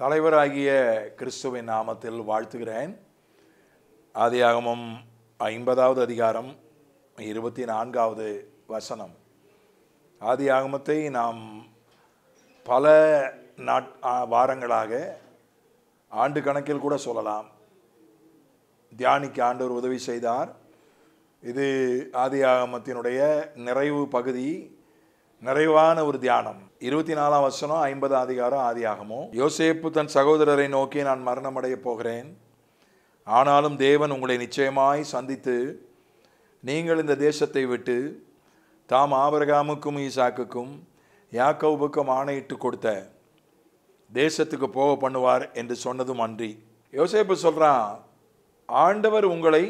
தலைவராகிய கிறிஸ்துவின் நாமத்தில் வாழ்த்துகிறேன் ஆதியாகமம் ஐம்பதாவது அதிகாரம் இருபத்தி நான்காவது வசனம் ஆதியாகமத்தை நாம் பல நாட் ஆ, வாரங்களாக ஆண்டு கணக்கில் கூட சொல்லலாம் தியானிக்க ஆண்டவர் உதவி செய்தார் இது ஆதியாகமத்தினுடைய நிறைவு பகுதி நிறைவான ஒரு தியானம் இருபத்தி நாலாம் வசனம் ஐம்பது அதிகாரம் ஆதியாகமோ யோசேப்பு தன் சகோதரரை நோக்கி நான் மரணமடைய போகிறேன் ஆனாலும் தேவன் உங்களை நிச்சயமாய் சந்தித்து நீங்கள் இந்த தேசத்தை விட்டு தாம் ஆபிரகாமுக்கும் ஈசாக்குக்கும் யாக்கோபுக்கும் ஆணையிட்டு கொடுத்த தேசத்துக்கு போக பண்ணுவார் என்று சொன்னதும் அன்றி யோசேப்பு சொல்றான் ஆண்டவர் உங்களை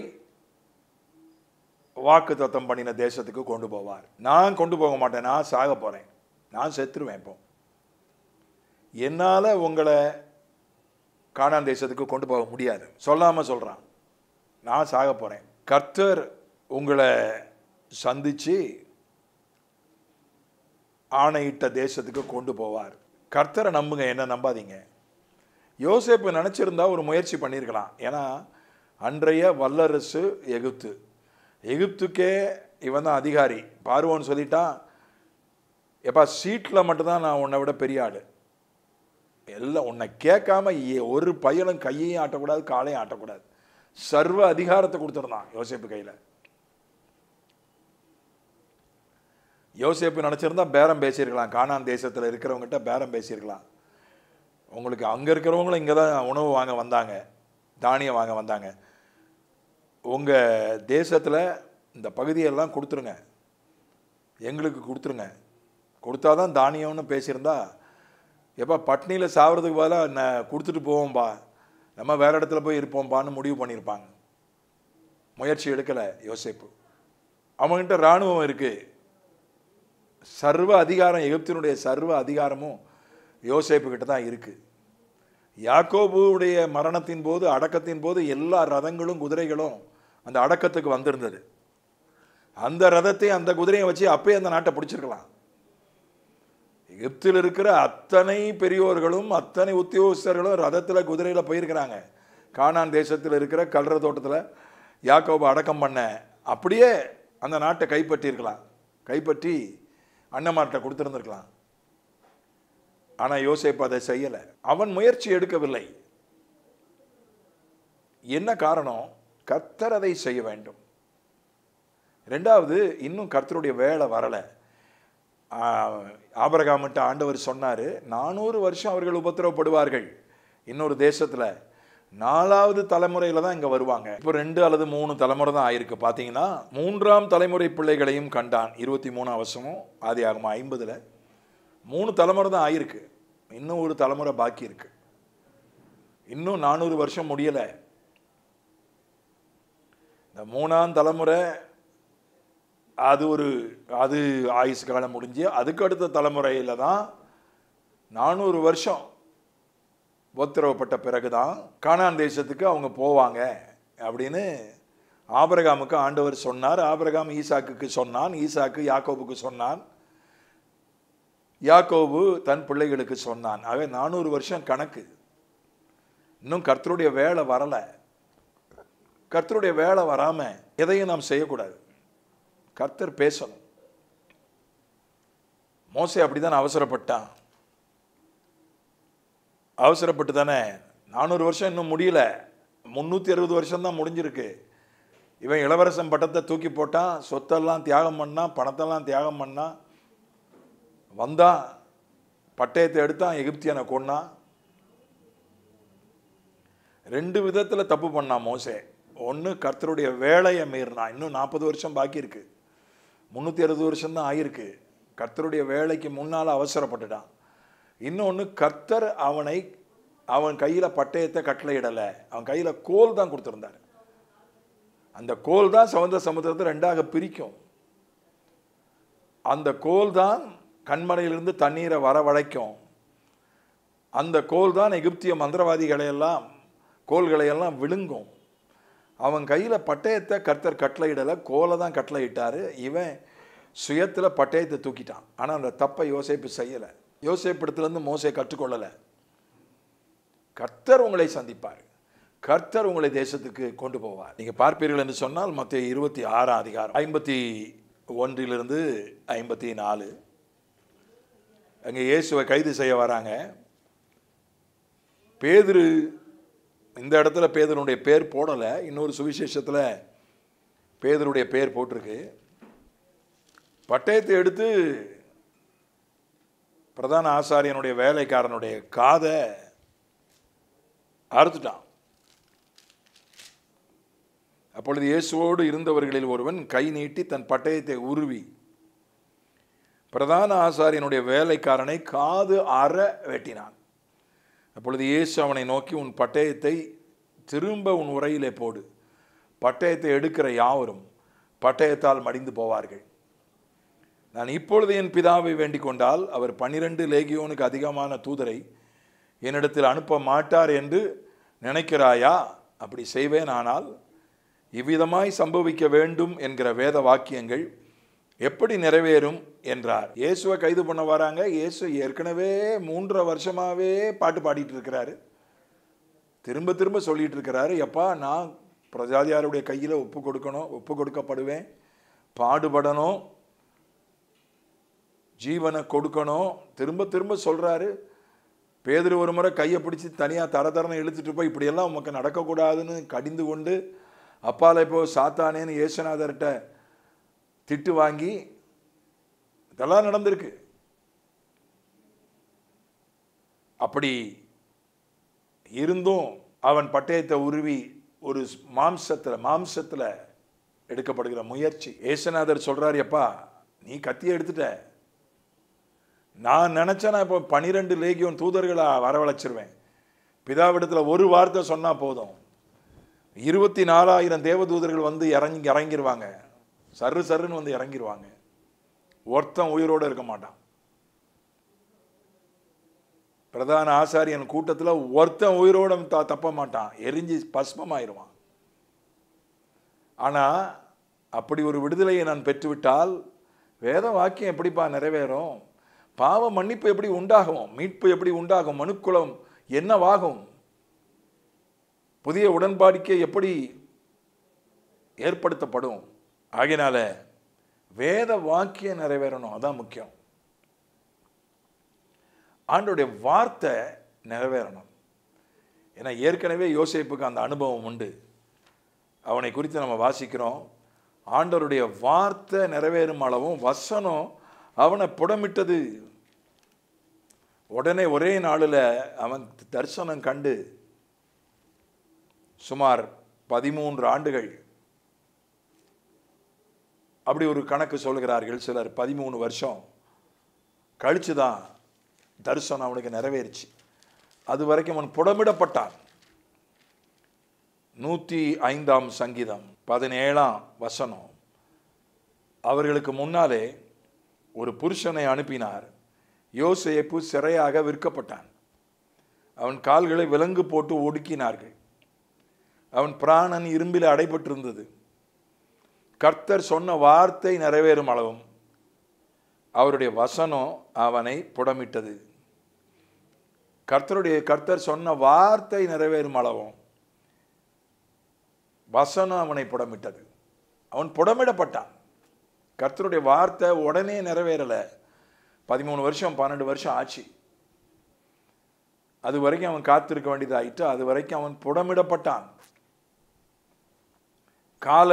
வாக்கு தத்தம் பண்ணின தேசத்துக்கு கொண்டு போவார் நான் கொண்டு போக மாட்டேன் நான் சாக போறேன் நான் செத்துருவேன் இப்போ என்னால் உங்களை கானான் தேசத்துக்கு கொண்டு போக முடியாது சொல்லாம சொல்றான் நான் சாக போறேன் கர்த்தர் உங்களை சந்திச்சு ஆணையிட்ட தேசத்துக்கு கொண்டு போவார் கர்த்தரை நம்புங்க என்ன நம்பாதீங்க யோசேப்பு நினச்சிருந்தா ஒரு முயற்சி பண்ணியிருக்கலாம் ஏன்னா அன்றைய வல்லரசு எகிப்து எகிப்துக்கே இவன் தான் அதிகாரி பார்வோன்னு சொல்லிட்டான் எப்பா சீட்டில் மட்டும்தான் நான் உன்னை விட பெரிய ஆள் எல்லாம் உன்னை கேட்காம ஏ- ஒரு பையனும் கையையும் ஆட்டக்கூடாது காலையும் ஆட்டக்கூடாது சர்வ அதிகாரத்தை கொடுத்துருந்தான் யோசேப்பு கையில் யோசேப்பு நினச்சிருந்தா பேரம் பேசியிருக்கலாம் கானான் தேசத்தில் இருக்கிறவங்ககிட்ட பேரம் பேசியிருக்கலாம் உங்களுக்கு அங்கே இருக்கிறவங்களும் இங்கே தான் உணவு வாங்க வந்தாங்க தானியம் வாங்க வந்தாங்க உங்கள் தேசத்தில் இந்த பகுதியெல்லாம் கொடுத்துருங்க எங்களுக்கு கொடுத்துருங்க கொடுத்தாதான் தானியம்னு பேசியிருந்தா எப்போ பட்னியில் சாவறதுக்கு பதிலாக நான் கொடுத்துட்டு போவோம்பா நம்ம வேற இடத்துல போய் இருப்போம்பான்னு முடிவு பண்ணியிருப்பாங்க முயற்சி எடுக்கலை யோசேப்பு அவங்ககிட்ட இராணுவம் இருக்குது சர்வ அதிகாரம் எகிப்தினுடைய சர்வ அதிகாரமும் யோசேப்பு கிட்ட தான் இருக்கு யாக்கோபுடைய மரணத்தின் போது அடக்கத்தின் போது எல்லா ரதங்களும் குதிரைகளும் அந்த அடக்கத்துக்கு வந்திருந்தது அந்த ரதத்தை அந்த குதிரையை வச்சு அப்பயே அந்த நாட்டை பிடிச்சிருக்கலாம் எகிப்தில் இருக்கிற அத்தனை பெரியோர்களும் அத்தனை உத்தியோகஸ்தர்களும் ரதத்தில் குதிரையில் போயிருக்கிறாங்க கானான் தேசத்தில் இருக்கிற கல்ற தோட்டத்தில் யாக்கோபு அடக்கம் பண்ண அப்படியே அந்த நாட்டை கைப்பற்றியிருக்கலாம் கைப்பற்றி அண்ணமார்கிட்ட கொடுத்துருந்துருக்கலாம் ஆனால் யோசேப்பு அதை செய்யலை அவன் முயற்சி எடுக்கவில்லை என்ன காரணம் கர்த்தர் அதை செய்ய வேண்டும் ரெண்டாவது இன்னும் கர்த்தருடைய வேலை வரலை ஆபரகாமிட்ட ஆண்டவர் சொன்னார் நானூறு வருஷம் அவர்கள் உபத்திரவப்படுவார்கள் இன்னொரு தேசத்தில் நாலாவது தலைமுறையில் தான் இங்கே வருவாங்க இப்போ ரெண்டு அல்லது மூணு தலைமுறை தான் ஆயிருக்கு பார்த்தீங்கன்னா மூன்றாம் தலைமுறை பிள்ளைகளையும் கண்டான் இருபத்தி மூணு அவசமும் ஆதி ஆகும் ஐம்பதில் மூணு தலைமுறை தான் ஆயிருக்கு இன்னும் ஒரு தலைமுறை பாக்கி இருக்கு இன்னும் நானூறு வருஷம் முடியலை இந்த மூணாம் தலைமுறை அது ஒரு அது ஆயுசு காலம் முடிஞ்சு அதுக்கு அடுத்த தலைமுறையில் தான் நானூறு வருஷம் உத்தரவுப்பட்ட பிறகு தான் கானான் தேசத்துக்கு அவங்க போவாங்க அப்படின்னு ஆபிரகாமுக்கு ஆண்டவர் சொன்னார் ஆபிரகாம் ஈசாக்குக்கு சொன்னான் ஈசாக்கு யாக்கோபுக்கு சொன்னான் யாக்கோபு தன் பிள்ளைகளுக்கு சொன்னான் ஆக நானூறு வருஷம் கணக்கு இன்னும் கர்த்தருடைய வேலை வரலை கர்த்தருடைய வேலை வராம எதையும் நாம் செய்யக்கூடாது கர்த்தர் பேசணும் மோசே அப்படிதான் அவசரப்பட்டான் அவசரப்பட்டு தானே நானூறு வருஷம் இன்னும் முடியல முந்நூற்றி அறுபது வருஷம் தான் முடிஞ்சிருக்கு இவன் இளவரசன் பட்டத்தை தூக்கி போட்டான் சொத்தெல்லாம் தியாகம் பண்ணான் பணத்தெல்லாம் தியாகம் பண்ணான் வந்தான் பட்டயத்தை எடுத்தான் எகிப்தியனை கொன்னான் ரெண்டு விதத்தில் தப்பு பண்ணான் மோசே ஒன்று கர்த்தருடைய வேலையை மீறினான் இன்னும் நாற்பது வருஷம் பாக்கி இருக்கு முந்நூற்றி அறுபது வருஷம் தான் ஆயிருக்கு கர்த்தருடைய வேலைக்கு முன்னால் அவசரப்பட்டுட்டான் இன்னொன்று கர்த்தர் அவனை அவன் கையில் பட்டயத்தை கட்டளையிடலை அவன் கையில் கோல் தான் கொடுத்துருந்தார் அந்த கோல் தான் சமுத்திர சமுத்திரத்தை ரெண்டாக பிரிக்கும் அந்த கோல் தான் கண்மலையிலிருந்து தண்ணீரை வரவழைக்கும் அந்த கோல் தான் எகிப்திய மந்திரவாதிகளை எல்லாம் கோல்களை எல்லாம் விழுங்கும் அவன் கையில் பட்டயத்தை கர்த்தர் கட்டளையிடலை கோலை தான் கட்டளையிட்டாரு இவன் சுயத்தில் பட்டயத்தை தூக்கிட்டான் ஆனால் அந்த தப்பை யோசேப்பு செய்யலை யோசேப்பிடத்துலேருந்து மோசே கற்றுக்கொள்ளலை கர்த்தர் உங்களை சந்திப்பார் கர்த்தர் உங்களை தேசத்துக்கு கொண்டு போவார் நீங்கள் பார்ப்பீர்கள் என்று சொன்னால் மற்ற இருபத்தி ஆறாம் அதிகாரம் ஐம்பத்தி ஒன்றிலிருந்து ஐம்பத்தி நாலு அங்கே இயேசுவை கைது செய்ய வராங்க பேதுரு இந்த இடத்துல பேதருடைய பேர் போடலை இன்னொரு சுவிசேஷத்தில் பேதருடைய பேர் போட்டிருக்கு பட்டயத்தை எடுத்து பிரதான ஆசாரியனுடைய வேலைக்காரனுடைய காதை அறுத்துட்டான் அப்பொழுது இயேசுவோடு இருந்தவர்களில் ஒருவன் கை நீட்டி தன் பட்டயத்தை உருவி பிரதான ஆசாரியனுடைய வேலைக்காரனை காது அற வெட்டினான் அப்பொழுது இயேசு அவனை நோக்கி உன் பட்டயத்தை திரும்ப உன் உரையிலே போடு பட்டயத்தை எடுக்கிற யாவரும் பட்டயத்தால் மடிந்து போவார்கள் நான் இப்பொழுது என் பிதாவை வேண்டிக் கொண்டால் அவர் பன்னிரண்டு லேகியோனுக்கு அதிகமான தூதரை என்னிடத்தில் அனுப்ப மாட்டார் என்று நினைக்கிறாயா அப்படி செய்வேன் ஆனால் இவ்விதமாய் சம்பவிக்க வேண்டும் என்கிற வேத வாக்கியங்கள் எப்படி நிறைவேறும் என்றார் இயேசுவை கைது பண்ண வராங்க இயேசு ஏற்கனவே மூன்றரை வருஷமாவே பாட்டு பாடிட்டு இருக்கிறாரு திரும்ப திரும்ப சொல்லிட்டு இருக்கிறாரு எப்பா நான் பிரஜாதியாருடைய கையில் ஒப்பு கொடுக்கணும் ஒப்பு கொடுக்கப்படுவேன் பாடுபடணும் ஜீவனை கொடுக்கணும் திரும்ப திரும்ப சொல்றாரு பேதுரு ஒரு முறை கையை பிடிச்சி தனியாக தர தரன்னு இழுத்துட்டு போய் இப்படியெல்லாம் உமக்கு நடக்கக்கூடாதுன்னு கடிந்து கொண்டு அப்பால இப்போ சாத்தானேன்னு இயேசுநாதர்கிட்ட திட்டு வாங்கி இதெல்லாம் நடந்திருக்கு அப்படி இருந்தும் அவன் பட்டயத்தை உருவி ஒரு மாம்சத்தில் மாம்சத்தில் எடுக்கப்படுகிற முயற்சி ஏசுநாதர் சொல்றாரு எப்பா நீ கத்தியை எடுத்துட்ட நான் நினச்சேன் நான் இப்போ பனிரெண்டு லேகியோன் தூதர்களை வரவழைச்சிருவேன் பிதாவிடத்தில் ஒரு வார்த்தை சொன்னால் போதும் இருபத்தி நாலாயிரம் தேவதூதர்கள் வந்து இறங்கி இறங்கிருவாங்க சர்ரு சர்ருன்னு வந்து இறங்கிருவாங்க ஒருத்தன் உயிரோடு இருக்க மாட்டான் பிரதான ஆசாரியன் கூட்டத்தில் ஒருத்தன் உயிரோட த தப்ப மாட்டான் எரிஞ்சு பஸ்மமாயிருவான் ஆனால் அப்படி ஒரு விடுதலையை நான் பெற்றுவிட்டால் வேத வாக்கியம் எப்படிப்பா நிறைவேறும் பாவ மன்னிப்பு எப்படி உண்டாகும் மீட்பு எப்படி உண்டாகும் மனுக்குலம் என்னவாகும் புதிய உடன்பாடிக்கை எப்படி ஏற்படுத்தப்படும் ஆகையினால வேத வாக்கியம் நிறைவேறணும் அதான் முக்கியம் ஆண்டோடைய வார்த்தை நிறைவேறணும் ஏன்னா ஏற்கனவே யோசேப்புக்கு அந்த அனுபவம் உண்டு அவனை குறித்து நம்ம வாசிக்கிறோம் ஆண்டவருடைய வார்த்தை நிறைவேறும் அளவும் வசனம் அவனை புடமிட்டது உடனே ஒரே நாளில் அவன் தரிசனம் கண்டு சுமார் பதிமூன்று ஆண்டுகள் அப்படி ஒரு கணக்கு சொல்கிறார்கள் சிலர் பதிமூணு வருஷம் கழிச்சு தான் தரிசனம் அவனுக்கு நிறைவேறிச்சு அது வரைக்கும் அவன் புடமிடப்பட்டான் நூற்றி ஐந்தாம் சங்கீதம் பதினேழாம் வசனம் அவர்களுக்கு முன்னாலே ஒரு புருஷனை அனுப்பினார் யோசேப்பு சிறையாக விற்கப்பட்டான் அவன் கால்களை விலங்கு போட்டு ஒடுக்கினார்கள் அவன் பிராணன் இரும்பில் அடைபட்டிருந்தது கர்த்தர் சொன்ன வார்த்தை நிறைவேறும் அளவும் அவருடைய வசனம் அவனை புடமிட்டது கர்த்தருடைய கர்த்தர் சொன்ன வார்த்தை நிறைவேறும் அளவும் வசனம் அவனை புடமிட்டது அவன் புடமிடப்பட்டான் கர்த்தருடைய வார்த்தை உடனே நிறைவேறலை பதிமூணு வருஷம் பன்னெண்டு வருஷம் ஆச்சு அது வரைக்கும் அவன் காத்திருக்க வேண்டியதாயிட்டு அது வரைக்கும் அவன் புடமிடப்பட்டான் கால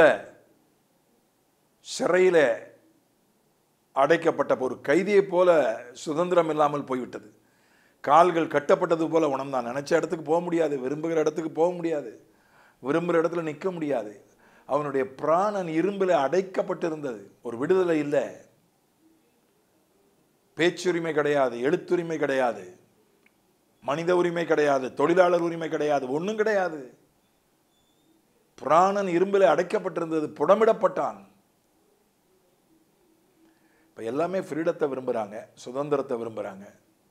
சிறையில் அடைக்கப்பட்ட ஒரு கைதியைப் போல சுதந்திரம் இல்லாமல் போய்விட்டது கால்கள் கட்டப்பட்டது போல உணர்ந்தான் நினைச்ச இடத்துக்கு போக முடியாது விரும்புகிற இடத்துக்கு போக முடியாது விரும்புகிற இடத்துல நிற்க முடியாது அவனுடைய பிராணன் இரும்பில் அடைக்கப்பட்டிருந்தது ஒரு விடுதலை இல்லை பேச்சுரிமை கிடையாது எழுத்துரிமை கிடையாது மனித உரிமை கிடையாது தொழிலாளர் உரிமை கிடையாது ஒன்றும் கிடையாது பிராணன் இரும்பில் அடைக்கப்பட்டிருந்தது புடமிடப்பட்டான் இப்போ எல்லாமே ஃப்ரீடத்தை விரும்புகிறாங்க சுதந்திரத்தை விரும்புகிறாங்க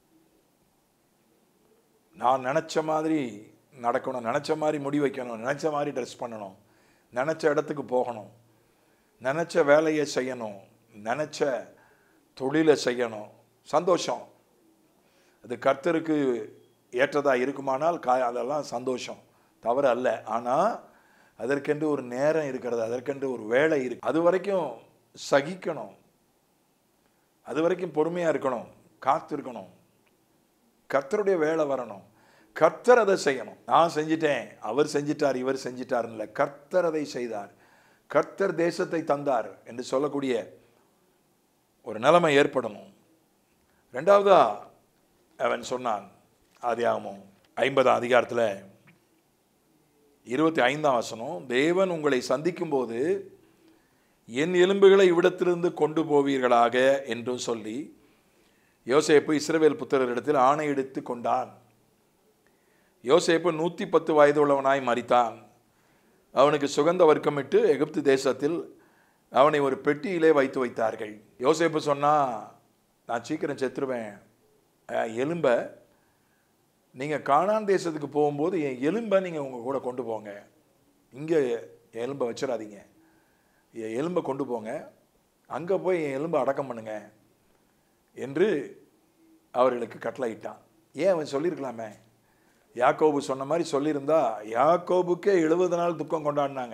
நான் நினச்ச மாதிரி நடக்கணும் நினச்ச மாதிரி முடி வைக்கணும் நினச்ச மாதிரி ட்ரெஸ் பண்ணணும் நினச்ச இடத்துக்கு போகணும் நினச்ச வேலையை செய்யணும் நினச்ச தொழிலை செய்யணும் சந்தோஷம் அது கர்த்தருக்கு ஏற்றதாக இருக்குமானால் கா அதெல்லாம் சந்தோஷம் தவறு அல்ல ஆனால் அதற்கென்று ஒரு நேரம் இருக்கிறது அதற்கென்று ஒரு வேலை இருக்கு அது வரைக்கும் சகிக்கணும் அது வரைக்கும் பொறுமையாக இருக்கணும் காத்து இருக்கணும் கர்த்தருடைய வேலை வரணும் கர்த்தர் அதை செய்யணும் நான் செஞ்சிட்டேன் அவர் செஞ்சிட்டார் இவர் செஞ்சிட்டார் இல்லை கர்த்தர் அதை செய்தார் கர்த்தர் தேசத்தை தந்தார் என்று சொல்லக்கூடிய ஒரு நிலைமை ஏற்படணும் ரெண்டாவதா அவன் சொன்னான் ஆதியாகமம் ஐம்பதாம் அதிகாரத்தில் இருபத்தி ஐந்தாம் வசனம் தேவன் உங்களை சந்திக்கும் போது என் எலும்புகளை இவ்விடத்திலிருந்து கொண்டு போவீர்களாக என்றும் சொல்லி யோசேப்பு இஸ்ரவேல் புத்திரரிடத்தில் ஆணையெடுத்து கொண்டான் யோசேப்பு நூற்றி பத்து வயது உள்ளவனாய் மறித்தான் அவனுக்கு சுகந்த வர்க்கமிட்டு எகிப்து தேசத்தில் அவனை ஒரு பெட்டியிலே வைத்து வைத்தார்கள் யோசேப்பு சொன்னா நான் சீக்கிரம் செத்துருவேன் அஹ், எலும்பை நீங்கள் கானான் தேசத்துக்கு போகும்போது என் எலும்பை நீங்கள் உங்கள் கூட கொண்டு போங்க இங்கே என் எலும்பை வச்சிடாதீங்க என் எலும்பை கொண்டு போங்க அங்கே போய் என் எலும்பை அடக்கம் பண்ணுங்க என்று அவர்களுக்கு கட்டளையிட்டான் ஏன் அவன் சொல்லியிருக்கலாமே யாக்கோபு சொன்ன மாதிரி சொல்லியிருந்தா யாக்கோபுக்கே எழுபது நாள் துக்கம் கொண்டாடினாங்க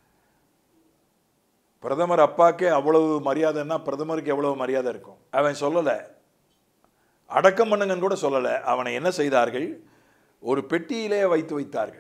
பிரதமர் அப்பாக்கே அவ்வளவு மரியாதைன்னா பிரதமருக்கு எவ்வளவு மரியாதை இருக்கும் அவன் சொல்லலை அடக்கம் பண்ணுங்கன்னு கூட சொல்லலை அவனை என்ன செய்தார்கள் ஒரு பெட்டியிலே வைத்து வைத்தார்கள்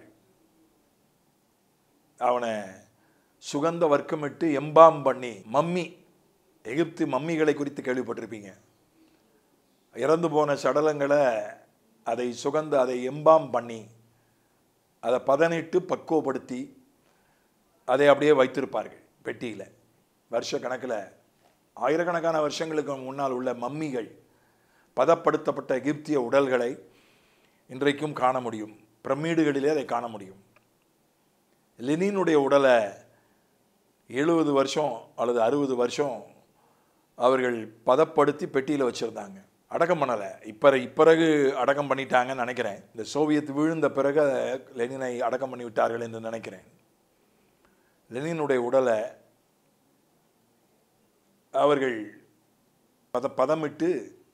அவனை சுகந்த வர்க்கமிட்டு எம்பாம் பண்ணி மம்மி எகிப்து மம்மிகளை குறித்து கேள்விப்பட்டிருப்பீங்க இறந்து போன சடலங்களை அதை சுகந்த அதை எம்பாம் பண்ணி அதை பதனிட்டு பக்குவப்படுத்தி அதை அப்படியே வைத்திருப்பார்கள் பெட்டியில் வருஷ கணக்கில் ஆயிரக்கணக்கான வருஷங்களுக்கு முன்னால் உள்ள மம்மிகள் பதப்படுத்தப்பட்ட எகிப்திய உடல்களை இன்றைக்கும் காண முடியும் பிரமிடுகளிலே அதை காண முடியும் லெனினுடைய உடலை எழுபது வருஷம் அல்லது அறுபது வருஷம் அவர்கள் பதப்படுத்தி பெட்டியில் வச்சுருந்தாங்க அடக்கம் பண்ணலை இப்போ இப்பிறகு அடக்கம் பண்ணிட்டாங்கன்னு நினைக்கிறேன் இந்த சோவியத் விழுந்த பிறகு லெனினை அடக்கம் பண்ணி விட்டார்கள் என்று நினைக்கிறேன் லெனினுடைய உடலை அவர்கள் பத பதமிட்டு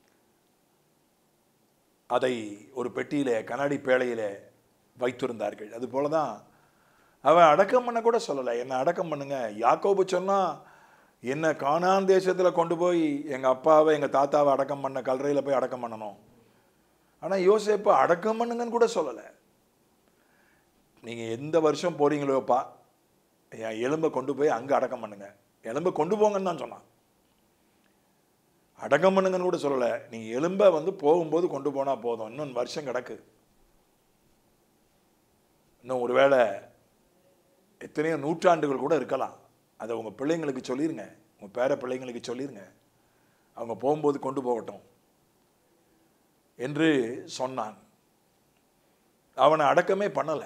அதை ஒரு பெட்டியிலே கண்ணாடி பேழையிலே வைத்திருந்தார்கள் அது போல தான் அவன் அடக்கம் பண்ண கூட சொல்லலை என்னை அடக்கம் பண்ணுங்க யாக்கோபு சொன்னா என்ன கானான் தேசத்தில் கொண்டு போய் எங்கள் அப்பாவை எங்கள் தாத்தாவை அடக்கம் பண்ண கல்லறையில் போய் அடக்கம் பண்ணணும் ஆனால் யோசேப்பு அடக்கம் பண்ணுங்கன்னு கூட சொல்லலை நீங்கள் எந்த வருஷம் போறீங்களோப்பா என் எலும்பை கொண்டு போய் அங்கே அடக்கம் பண்ணுங்க எலும்பை கொண்டு போங்கன்னு தான் சொன்னான் அடக்கம் பண்ணுங்கன்னு கூட சொல்லலை நீங்கள் எலும்பை வந்து போகும்போது கொண்டு போனால் போதும் இன்னும் வருஷம் கிடக்கு இன்னும் ஒருவேளை எத்தனையோ நூற்றாண்டுகள் கூட இருக்கலாம் அதை உங்கள் பிள்ளைங்களுக்கு சொல்லிருங்க உங்கள் பேர பிள்ளைங்களுக்கு சொல்லிருங்க அவங்க போகும்போது கொண்டு போகட்டும் என்று சொன்னான் அவனை அடக்கமே பண்ணலை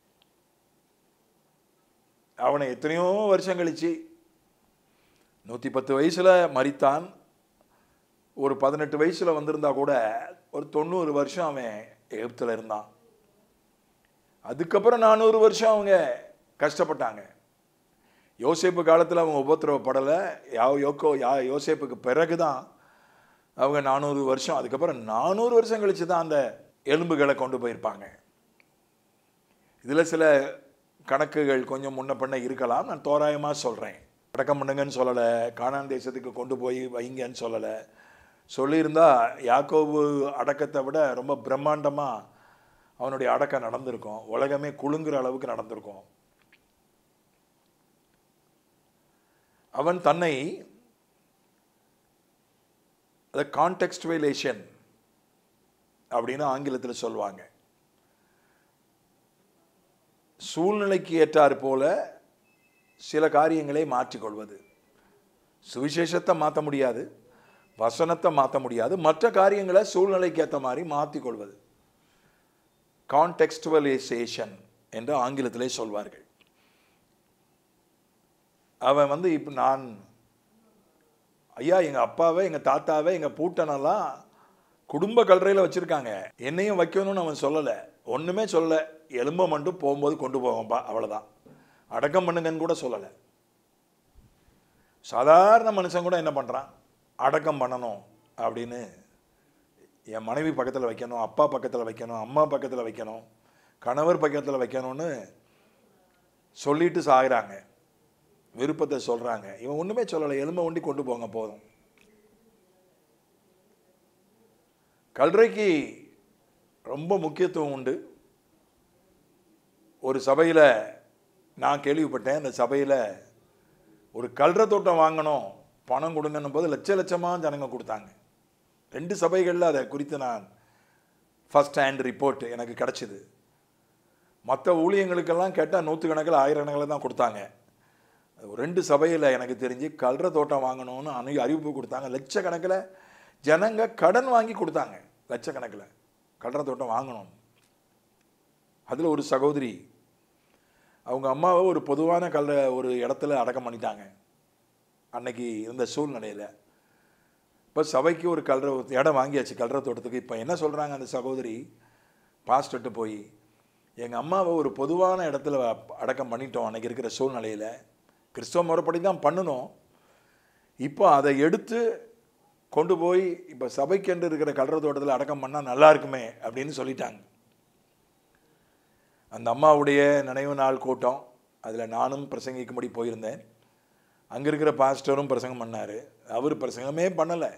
அவனை எத்தனையோ வருஷம் கழிச்சு நூற்றி பத்து வயசில் மறித்தான் ஒரு பதினெட்டு வயசில் வந்திருந்தா கூட ஒரு தொண்ணூறு வருஷம் அவன் எகிப்தில் இருந்தான் அதுக்கப்புறம் நானூறு வருஷம் அவங்க கஷ்டப்பட்டாங்க யோசேப்பு காலத்தில் அவங்க உபத்திரவப்படலை யா யோக்கோ யா யோசேப்புக்கு பிறகு தான் அவங்க நானூறு வருஷம் அதுக்கப்புறம் நானூறு வருஷம் கழிச்சு தான் அந்த எலும்புகளை கொண்டு போயிருப்பாங்க இதில் சில கணக்குகள் கொஞ்சம் முன்ன பின்ன இருக்கலாம் நான் தோராயமாக சொல்கிறேன் அடக்கம் பண்ணுங்கன்னு சொல்லலை கானான் தேசத்துக்கு கொண்டு போய் வைங்கன்னு சொல்லலை சொல்லியிருந்தா யாக்கோபு அடக்கத்தை விட ரொம்ப பிரம்மாண்டமாக அவனுடைய அடக்கம் நடந்திருக்கும் உலகமே குலுங்குற அளவுக்கு நடந்திருக்கும் அவன் தன்னை த கான்டெக்ஸ்டுவலேஷன் அப்படின்னு ஆங்கிலத்தில் சொல்லுவாங்க சூழ்நிலைக்கு ஏற்றாறு போல சில காரியங்களை மாற்றிக்கொள்வது சுவிசேஷத்தை மாற்ற முடியாது வசனத்தை மாற்ற முடியாது மற்ற காரியங்களை சூழ்நிலைக்கு ஏற்ற மாதிரி மாற்றிக்கொள்வது கான்டெக்ஸ்டுவலைசேஷன் என்று ஆங்கிலத்திலே சொல்வார்கள் அவன் வந்து இப்போ நான் ஐயா எங்கள் அப்பாவை எங்கள் தாத்தாவை எங்கள் பூட்டனெல்லாம் குடும்ப கல்லறையில் வச்சுருக்காங்க என்னையும் வைக்கணும்னு அவன் சொல்லலை ஒன்றுமே சொல்லலை எலும்பை மட்டும் போகும்போது கொண்டு போவோம்ப்பா அவ்வளோதான் அடக்கம் பண்ணுங்கன்னு கூட சொல்லலை சாதாரண மனுஷன் கூட என்ன பண்ணுறான் அடக்கம் பண்ணணும் அப்படின்னு என் மனைவி பக்கத்தில் வைக்கணும் அப்பா பக்கத்தில் வைக்கணும் அம்மா பக்கத்தில் வைக்கணும் கணவர் பக்கத்தில் வைக்கணும்னு சொல்லிட்டு சாகுறாங்க விருப்பத்தை சொல்கிறாங்க இவன் ஒன்றுமே சொல்லலை எலும்பை ஒண்டி கொண்டு போங்க போதும் கல்றைக்கு ரொம்ப முக்கியத்துவம் உண்டு ஒரு சபையில் நான் கேள்விப்பட்டேன் அந்த சபையில் ஒரு கல்ற தோட்டம் வாங்கணும் பணம் கொடுங்கன்னும் போது லட்ச லட்சமாக ஜனங்க கொடுத்தாங்க ரெண்டு சபைகளில் அதை குறித்து நான் ஃபர்ஸ்ட் ஹேண்ட் ரிப்போர்ட் எனக்கு கிடச்சிது மற்ற ஊழியங்களுக்கெல்லாம் கேட்டால் நூற்றுக்கணக்கில் ஆயிரக்கணக்கில் தான் கொடுத்தாங்க அது ஒரு ரெண்டு சபையில் எனக்கு தெரிஞ்சு கல்ற தோட்டம் வாங்கணும்னு அணு அறிவிப்பு கொடுத்தாங்க லட்சக்கணக்கில் ஜனங்க கடன் வாங்கி கொடுத்தாங்க லட்சக்கணக்கில் கல்ற தோட்டம் வாங்கணும் அதில் ஒரு சகோதரி அவங்க அம்மாவை ஒரு பொதுவான கல்ற ஒரு இடத்துல அடக்கம் பண்ணிட்டாங்க அன்னைக்கு இருந்த சூழ்நிலையில் இப்போ சபைக்கு ஒரு கல்ற இடம் வாங்கியாச்சு கல்ற தோட்டத்துக்கு இப்போ என்ன சொல்கிறாங்க அந்த சகோதரி பாஸ்டர்ட்டு போய் எங்கள் அம்மாவை ஒரு பொதுவான இடத்துல அடக்கம் பண்ணிட்டோம் அன்னைக்கு இருக்கிற சூழ்நிலையில் கிறிஸ்தவ முறைப்படி தான் பண்ணணும் இப்போ அதை எடுத்து கொண்டு போய் இப்போ சபைக்கென்று இருக்கிற கல்ற தோட்டத்தில் அடக்கம் பண்ணால் நல்லா இருக்குமே அப்படின்னு சொல்லிட்டாங்க அந்த அம்மாவுடைய நினைவு நாள் கூட்டம் அதில் நானும் பிரசங்கிக்கும்படி போயிருந்தேன் அங்கே இருக்கிற பாஸ்டரும் பிரசங்கம் பண்ணார் அவர் பிரசங்கமே பண்ணலை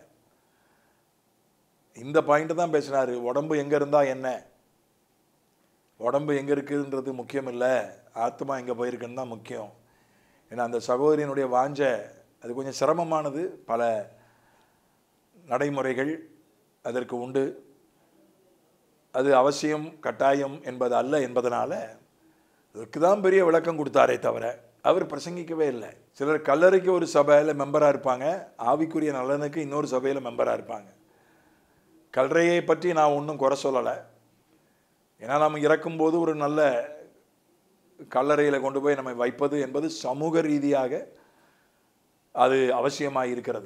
இந்த பாயிண்ட்டை தான் பேசினார் உடம்பு எங்கே இருந்தால் என்ன உடம்பு எங்கே இருக்குன்றது முக்கியம் இல்லை ஆத்மா எங்கே போயிருக்குன்னு தான் முக்கியம் ஏன்னா அந்த சகோதரியினுடைய வாஞ்ச அது கொஞ்சம் சிரமமானது பல நடைமுறைகள் அதற்கு உண்டு அது அவசியம் கட்டாயம் என்பது அல்ல என்பதனால அதுக்கு தான் பெரிய விளக்கம் கொடுத்தாரே தவிர அவர் பிரசங்கிக்கவே இல்லை சிலர் கல்லறைக்கு ஒரு சபையில் மெம்பராக இருப்பாங்க ஆவிக்குரிய நலனுக்கு இன்னொரு சபையில் மெம்பராக இருப்பாங்க கல்லறையை பற்றி நான் ஒன்றும் குறை சொல்லலை ஏன்னா நம்ம இறக்கும்போது ஒரு நல்ல கல்லறையில் கொண்டு போய் நம்மை வைப்பது என்பது சமூக ரீதியாக அது அவசியமாக இருக்கிறது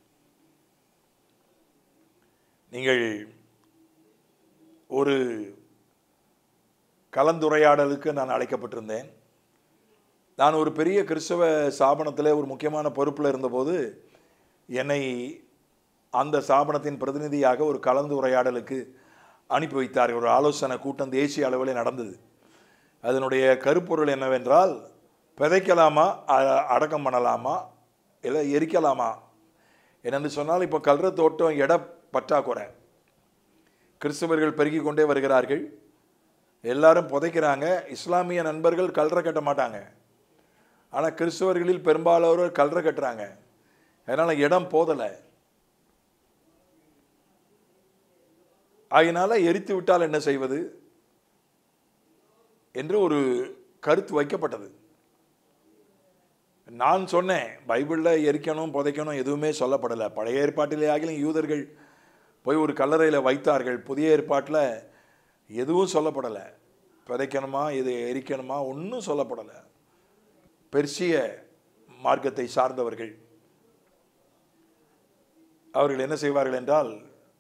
நீங்கள் ஒரு கலந்துரையாடலுக்கு நான் அழைக்கப்பட்டிருந்தேன் நான் ஒரு பெரிய கிறிஸ்தவ ஸ்தாபனத்தில் ஒரு முக்கியமான பொறுப்பில் இருந்தபோது என்னை அந்த ஸ்தாபனத்தின் பிரதிநிதியாக ஒரு கலந்துரையாடலுக்கு அனுப்பி வைத்தார்கள் ஒரு ஆலோசனை கூட்டம் தேசிய அளவில் நடந்தது அதனுடைய கருப்பொருள் என்னவென்றால் விதைக்கலாமா அ- அடக்கம் பண்ணலாமா இல்லை எரிக்கலாமா என்னென்னு சொன்னால் இப்போ கல்ற தோட்டம் இட பற்றாக்குறை கிறிஸ்தவர்கள் பெருகி கொண்டே வருகிறார்கள் எல்லாரும் புதைக்கிறாங்க இஸ்லாமிய நண்பர்கள் கல்ற கட்ட மாட்டாங்க ஆனால் கிறிஸ்தவர்களில் பெரும்பாலோர் கல்ற கட்டுறாங்க அதனால் இடம் போதலை அதனால் எரித்து விட்டால் என்ன செய்வது என்று ஒரு கருத்து வைக்கப்பட்டது நான் சொன்னேன் பைபிளில் எரிக்கணும் புதைக்கணும் எதுவுமே சொல்லப்படலை பழைய ஏற்பாட்டிலே ஆகிலும் யூதர்கள் போய் ஒரு கல்லறையில் வைத்தார்கள் புதிய ஏற்பாட்டில் எதுவும் சொல்லப்படலை புதைக்கணுமா இது எரிக்கணுமா ஒன்றும் சொல்லப்படலை பெர்சிய மார்க்கத்தை சார்ந்தவர்கள் அவர்கள் என்ன செய்வார்கள் என்றால்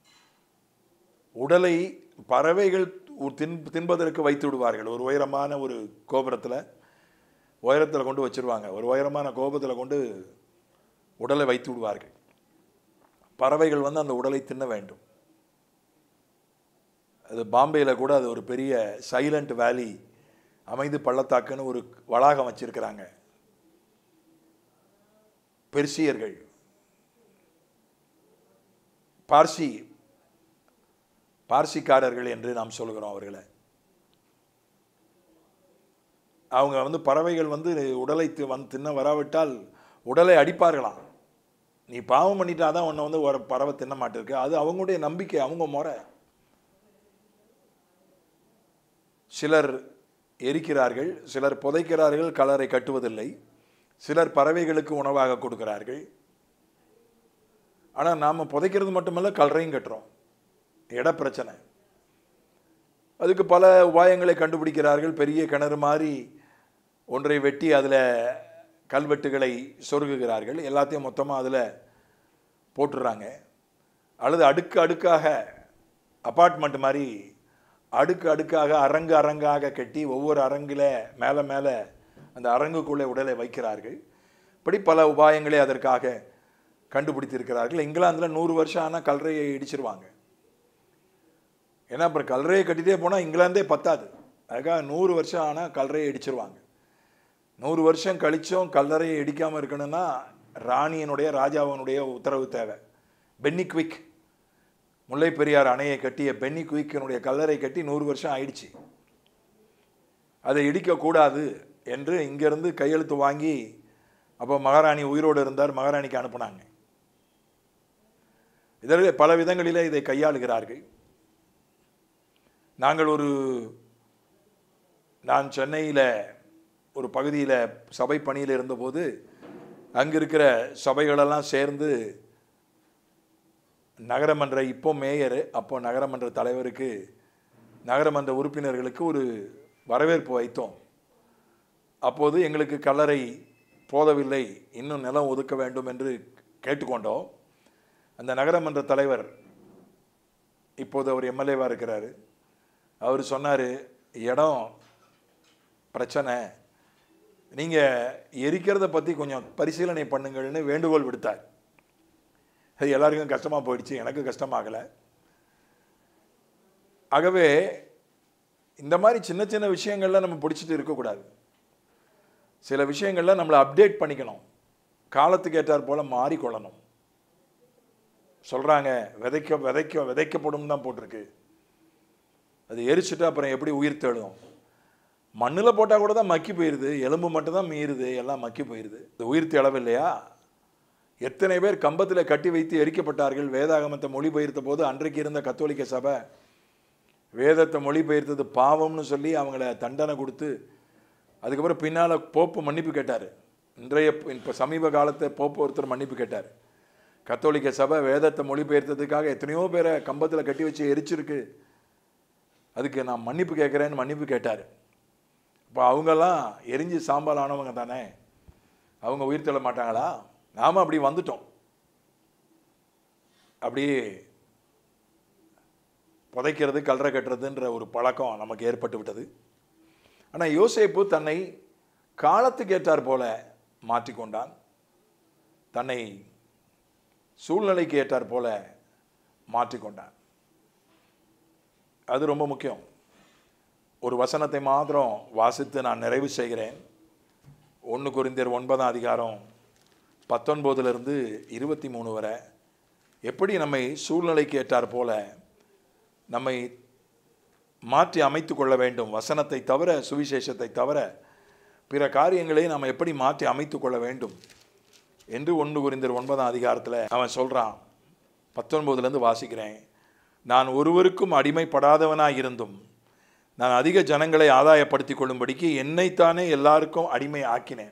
உடலை பறவைகள் உ- தின் தின்பதற்கு வைத்து விடுவார்கள் ஒரு உயரமான ஒரு கோபுரத்தில் உயரத்தில் கொண்டு வச்சிருவாங்க ஒரு உயரமான கோபுரத்தில் கொண்டு உடலை வைத்து விடுவார்கள் பறவைகள் வந்து அந்த உடலை தின்ன வேண்டும் அது பாம்பேயில் கூட அது ஒரு பெரிய சைலண்ட் வேலி அமைந்து பள்ளத்தாக்குன்னு ஒரு வளாகம் வச்சிருக்கிறாங்க பெர்சியர்கள் பார்சி பார்சிக்காரர்கள் என்று நாம் சொல்கிறோம் அவர்களை அவங்க வந்து பறவைகள் வந்து உடலை தி- வந்து தின்ன வராவிட்டால் உடலை அடிப்பார்களாம் நீ பாவம் பண்ணிட்டாதான் உன்னை வந்து ஒரு பறவை தின்ன மாட்டிருக்கு அது அவங்களுடைய நம்பிக்கை அவங்க முறை சிலர் எரிக்கிறார்கள் சிலர் புதைக்கிறார்கள் கலரை கட்டுவதில்லை சிலர் பறவைகளுக்கு உணவாக கொடுக்கிறார்கள் ஆனால் நாம் புதைக்கிறது மட்டுமல்ல கலரையும் கட்டுறோம் இட பிரச்சனை அதுக்கு பல உபாயங்களை கண்டுபிடிக்கிறார்கள் பெரிய கிணறு மாதிரி ஒன்றை வெட்டி அதில் கல்வெட்டுகளை சொருகுகிறார்கள் எல்லாத்தையும் மொத்தமாக அதில் போட்டுடுறாங்க அல்லது அடுக்கு அடுக்காக அப்பார்ட்மெண்ட் மாதிரி அடுக்கு அடுக்காக அரங்கு அரங்காக கட்டி ஒவ்வொரு அரங்கில் மேலே மேலே அந்த அரங்குக்குள்ளே உடலை வைக்கிறார்கள் இப்படி பல உபாயங்களை அதற்காக கண்டுபிடித்திருக்கிறார்கள் இங்கிலாந்தில் நூறு வருஷம் ஆனால் கல்லறையை இடிச்சிருவாங்க ஏன்னா அப்புறம் கல்லறையை கட்டிகிட்டே போனால் இங்கிலாந்தே பத்தாது அதுக்காக நூறு வருஷம் ஆனால் கல்லறையை இடிச்சிருவாங்க நூறு வருஷம் கழிச்சும் கல்லறையை இடிக்காமல் இருக்கணும்னா ராணியனுடைய ராஜாவினுடைய உத்தரவு தேவை பென்னி குவிக் முல்லை பெரியார் அணையை கட்டிய பென்னி குயிக்கினுடைய கல்லறை கட்டி நூறு வருஷம் ஆயிடுச்சு அதை இடிக்கக்கூடாது என்று இங்கேருந்து கையெழுத்து வாங்கி அப்போ மகாராணி உயிரோடு இருந்தார் மகாராணிக்கு அனுப்புனாங்க இதற்கு பல விதங்களிலே இதை கையாளுகிறார்கள் நாங்கள் ஒரு நான் சென்னையில் ஒரு பகுதியில் சபை பணியில் இருந்தபோது அங்கே இருக்கிற சபைகளெல்லாம் சேர்ந்து நகரமன்ற இப்போ மேயர் அப்போ நகரமன்ற தலைவருக்கு நகரமன்ற உறுப்பினர்களுக்கு ஒரு வரவேற்பு வைத்தோம் அப்போது எங்களுக்கு கல்லறை போதவில்லை இன்னும் நிலம் ஒதுக்க வேண்டும் என்று கேட்டுக்கொண்டோம் அந்த நகரமன்ற தலைவர் இப்போது அவர் எம்எல்ஏவாக இருக்கிறாரு அவர் சொன்னார் இடம் பிரச்சனை நீங்கள் எரிக்கிறத பற்றி கொஞ்சம் பரிசீலனை பண்ணுங்கள்னு வேண்டுகோள் விடுத்தார் அது எல்லாருக்கும் கஷ்டமாக போயிடுச்சு எனக்கு கஷ்டமாகலை ஆகவே இந்த மாதிரி சின்ன சின்ன விஷயங்கள்ல நம்ம பிடிச்சிட்டு இருக்கக்கூடாது சில விஷயங்கள்ல நம்மளை அப்டேட் பண்ணிக்கணும் காலத்துக்கு ஏற்றாற் போல மாறிக்கொள்ளணும் சொல்கிறாங்க விதைக்க விதைக்க விதைக்கப்படும் தான் போட்டிருக்கு அது எரிச்சுட்டு அப்புறம் எப்படி உயிர் தேடும் மண்ணில் போட்டால் கூட தான் மக்கி போயிடுது எலும்பு மட்டும் தான் மீறுது எல்லாம் மக்கி போயிடுது இது உயிர் தேடவு இல்லையா எத்தனை பேர் கம்பத்தில் கட்டி வைத்து எரிக்கப்பட்டார்கள் வேதாகமத்தை மொழிபெயர்த்த போது அன்றைக்கு இருந்த கத்தோலிக்க சபை வேதத்தை மொழிபெயர்த்தது பாவம்னு சொல்லி அவங்கள தண்டனை கொடுத்து அதுக்கப்புறம் பின்னால் போப்பு மன்னிப்பு கேட்டார் இன்றைய இப்போ சமீப காலத்தை போப்பு ஒருத்தர் மன்னிப்பு கேட்டார் கத்தோலிக்க சபை வேதத்தை மொழிபெயர்த்ததுக்காக எத்தனையோ பேரை கம்பத்தில் கட்டி வச்சு எரிச்சிருக்கு அதுக்கு நான் மன்னிப்பு கேட்குறேன்னு மன்னிப்பு கேட்டார் இப்போ அவங்கெல்லாம் எரிஞ்சு சாம்பல் ஆனவங்க தானே அவங்க உயிர் தள்ள மாட்டாங்களா நாம் அப்படி வந்துட்டோம் அப்படியே புதைக்கிறது கல்ற கட்டுறதுன்ற ஒரு பழக்கம் நமக்கு ஏற்பட்டு விட்டது ஆனால் யோசேப்பு தன்னை காலத்துக்கு ஏற்றார் போல மாற்றிக்கொண்டான் தன்னை சூழ்நிலைக்கு ஏற்றார் போல மாற்றிக்கொண்டான் அது ரொம்ப முக்கியம் ஒரு வசனத்தை மாத்திரம் வாசித்து நான் நிறைவு செய்கிறேன் ஒன்று குறிந்தர் ஒன்பதாம் அதிகாரம் பத்தொன்பதுலேருந்து இருபத்தி மூணு வரை எப்படி நம்மை சூழ்நிலைக்கு ஏற்றார் போல நம்மை மாற்றி அமைத்து கொள்ள வேண்டும் வசனத்தை தவிர சுவிசேஷத்தை தவிர பிற காரியங்களை நாம் எப்படி மாற்றி அமைத்து கொள்ள வேண்டும் என்று ஒன்று குறிந்தர் ஒன்பதாம் அதிகாரத்தில் அவன் சொல்கிறான் பத்தொன்பதுலேருந்து வாசிக்கிறேன் நான் ஒருவருக்கும் அடிமைப்படாதவனாய் இருந்தும் நான் அதிக ஜனங்களை ஆதாயப்படுத்தி கொள்ளும்படிக்கு என்னைத்தானே எல்லாருக்கும் அடிமை ஆக்கினேன்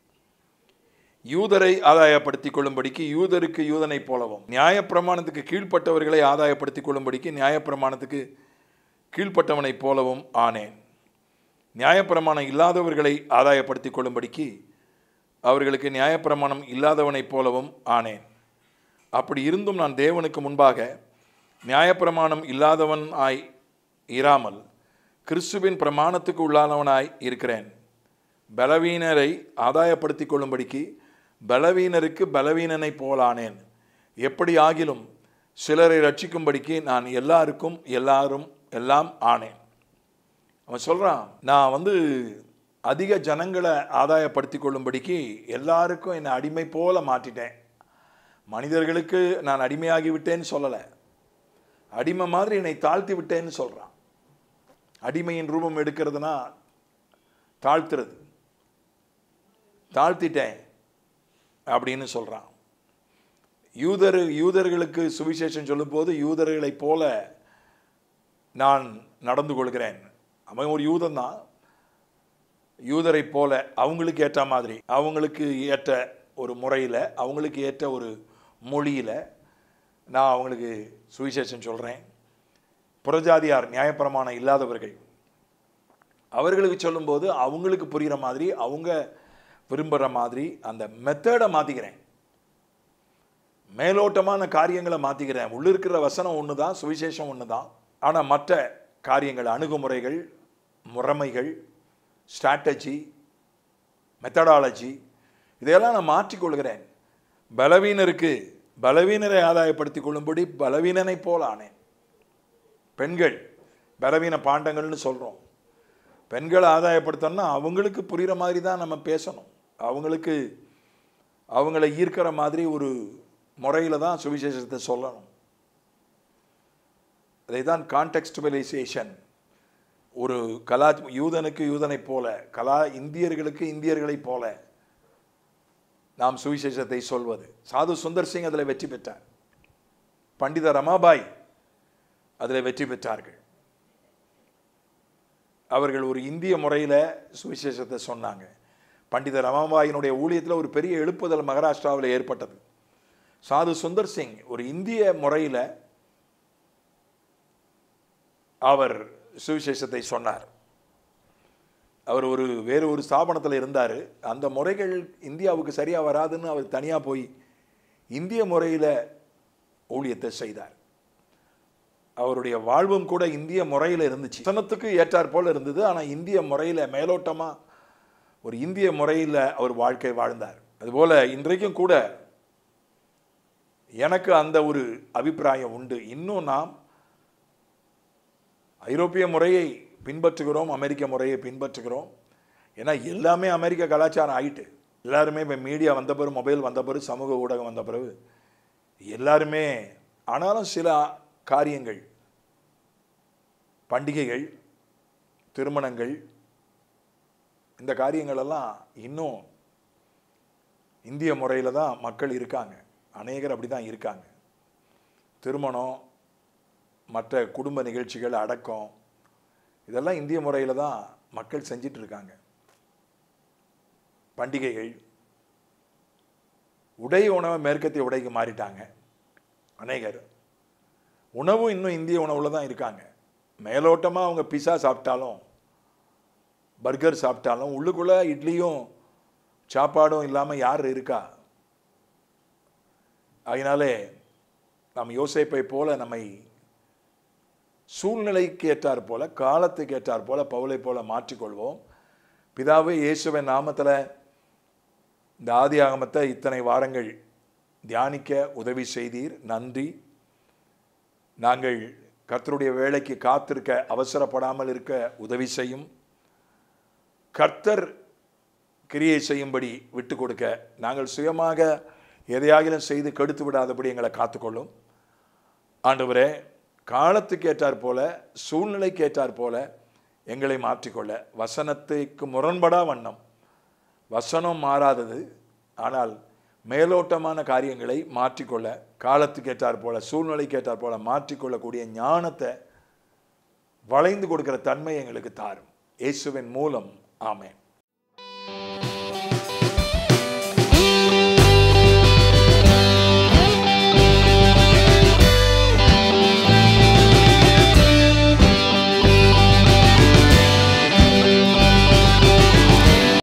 யூதரை ஆதாயப்படுத்தி கொள்ளும்படிக்கு யூதருக்கு யூதனைப் போலவும் நியாயப்பிரமாணத்துக்கு கீழ்ப்பட்டவர்களை ஆதாயப்படுத்தி கொள்ளும்படிக்கு நியாயப்பிரமாணத்துக்கு கீழ்ப்பட்டவனைப் போலவும் ஆனேன் நியாயப்பிரமாணம் இல்லாதவர்களை ஆதாயப்படுத்தி கொள்ளும்படிக்கு அவர்களுக்கு நியாயப்பிரமாணம் இல்லாதவனைப் போலவும் ஆனேன் அப்படி இருந்தும் நான் தேவனுக்கு முன்பாக நியாயப்பிரமாணம் இல்லாதவன் ஆய் இராமல் கிறிஸ்துவின் பிரமாணத்துக்கு உள்ளானவனாய் இருக்கிறேன் பலவீனரை ஆதாயப்படுத்தி கொள்ளும்படிக்கு பலவீனருக்கு பலவீனனைப் போலானேன் எப்படி ஆகிலும் சிலரை ரட்சிக்கும்படிக்கு நான் எல்லாருக்கும் எல்லாரும் எல்லாம் ஆனேன் அவன் சொல்கிறான் நான் வந்து அதிக ஜனங்களை ஆதாயப்படுத்தி கொள்ளும்படிக்கு எல்லாருக்கும் என்னை அடிமை போல மாற்றிட்டேன் மனிதர்களுக்கு நான் அடிமையாகி விட்டேன்னு சொல்லலை அடிமை மாதிரி என்னை தாழ்த்தி விட்டேன்னு சொல்கிறான் அடிமையின் ரூபம் எடுக்கிறதுனா தாழ்த்துறது தாழ்த்திட்டேன் அப்படின்னு சொல்கிறான் யூதர் யூதர்களுக்கு சுவிசேஷம் சொல்லும்போது யூதர்களைப் போல நான் நடந்து கொள்கிறேன் அவன் ஒரு யூதன் தான் யூதரை போல அவங்களுக்கு ஏற்ற மாதிரி அவங்களுக்கு ஏற்ற ஒரு முறையில் அவங்களுக்கு ஏற்ற ஒரு மொழியில் நான் அவங்களுக்கு சுவிசேஷம் சொல்கிறேன் புறஜாதியார் நியாயப்பிரமாணம் இல்லாதவர்கள் அவர்களுக்கு சொல்லும்போது அவங்களுக்கு புரிகிற மாதிரி அவங்க விரும்புகிற மாதிரி அந்த மெத்தடை மாற்றிக்கிறேன் மேலோட்டமான காரியங்களை மாற்றிக்கிறேன் உள்ளிருக்கிற வசனம் ஒன்று தான் சுவிசேஷம் ஒன்று தான் ஆனால் மற்ற காரியங்கள் அணுகுமுறைகள் முறைமைகள் ஸ்ட்ராட்டஜி மெத்தடாலஜி இதையெல்லாம் நான் மாற்றிக்கொள்கிறேன் பலவீனருக்கு பலவீனரை ஆதாயப்படுத்தி கொள்ளும்படி பலவீனனை போல ஆனேன் பெண்கள் பலவீன பாண்டங்கள்னு சொல்கிறோம் பெண்களை ஆதாயப்படுத்தணும்னா அவங்களுக்கு புரிகிற மாதிரி தான் நம்ம பேசணும் அவங்களுக்கு அவங்கள ஈர்க்கிற மாதிரி ஒரு முறையில் தான் சுவிசேஷத்தை சொல்லணும் அதை தான் கான்டெக்ஸ்டுவலைசேஷன் ஒரு கலா யூதனுக்கு யூதனைப் போல கலா இந்தியர்களுக்கு இந்தியர்களைப் போல நாம் சுவிசேஷத்தை சொல்வது சாது சுந்தர் சிங் அதில் வெற்றி பெற்றார் பண்டித ரமாபாய் அதில் வெற்றி பெற்றார்கள் அவர்கள் ஒரு இந்திய முறையில் சுவிசேஷத்தை சொன்னாங்க பண்டித ரமாபாயினுடைய ஊழியத்தில் ஒரு பெரிய எழுப்புதல் மகாராஷ்டிராவில் ஏற்பட்டது சாது சுந்தர் சிங் ஒரு இந்திய முறையில் அவர் சுவிசேஷத்தை சொன்னார் அவர் ஒரு வேறு ஒரு ஸ்தாபனத்தில் இருந்தார் அந்த முறைகள் இந்தியாவுக்கு சரியாக வராதுன்னு அவர் தனியாக போய் இந்திய முறையில் ஊழியத்தை செய்தார் அவருடைய வாழ்வும் கூட இந்திய முறையில் இருந்துச்சு வசனத்துக்கு ஏற்றாற் போல் இருந்தது ஆனால் இந்திய முறையில் மேலோட்டமாக ஒரு இந்திய முறையில் அவர் வாழ்க்கை வாழ்ந்தார் அதுபோல் இன்றைக்கும் கூட எனக்கு அந்த ஒரு அபிப்பிராயம் உண்டு இன்னும் நாம் ஐரோப்பிய முறையை பின்பற்றுகிறோம் அமெரிக்க முறையை பின்பற்றுகிறோம் ஏன்னா எல்லாமே அமெரிக்க கலாச்சாரம் ஆயிட்டு எல்லாருமே இப்போ மீடியா வந்த பிறகு மொபைல் வந்த பிறகு சமூக ஊடகம் வந்த பிறகு எல்லாருமே ஆனாலும் சில காரியங்கள் பண்டிகைகள் திருமணங்கள் இந்த காரியங்களெல்லாம் இன்னும் இந்திய முறையில் தான் மக்கள் இருக்காங்க அநேகர் அப்படி தான் இருக்காங்க திருமணம் மற்ற குடும்ப நிகழ்ச்சிகள் அடக்கம் இதெல்லாம் இந்திய முறையில் தான் மக்கள் செஞ்சிட்டு இருக்காங்க பண்டிகைகள் உடை உணவை மேற்கத்திய உடைக்கு மாறிட்டாங்க அநேகர் உணவும் இன்னும் இந்திய உணவில் தான் இருக்காங்க மேலோட்டமாக அவங்க பிஸா சாப்பிட்டாலும் பர்கர் சாப்பிட்டாலும் உள்ளுக்குள்ளே இட்லியும் சாப்பாடும் இல்லாமல் யார் இருக்கா அதனாலே நாம் யோசிப்பை போல நம்மை சூழ்நிலைக்கு ஏற்றார் போல காலத்துக்கு ஏற்றார் போல பவுலை போல மாற்றிக்கொள்வோம் பிதாவே இயேசுவின் நாமத்தில் இந்த ஆதி ஆகமத்தை இத்தனை வாரங்கள் தியானிக்க உதவி செய்தீர் நன்றி நாங்கள் கர்த்தருடைய வேலைக்கு காத்திருக்க அவசரப்படாமல் இருக்க உதவி செய்யும் கர்த்தர் கிரியை செய்யும்படி விட்டு கொடுக்க நாங்கள் சுயமாக எதையாகிலும் செய்து கெடுத்து விடாதபடி எங்களை காத்துக்கொள்ளும் ஆண்டவரே காலத்துக்கு ஏற்றார் போல சூழ்நிலைக்கு ஏற்றார் போல எங்களை மாற்றிக்கொள்ள வசனத்துக்கு முரண்படா வண்ணம் வசனம் மாறாதது ஆனால் மேலோட்டமான காரியங்களை மாற்றிக்கொள்ள காலத்துக்கு ஏற்றார் போல சூழ்நிலைக்கு ஏற்றார் போல மாற்றிக்கொள்ளக்கூடிய ஞானத்தை வளைந்து கொடுக்கிற தன்மை எங்களுக்கு தாரும் இயேசுவின் மூலம் ஆமேன்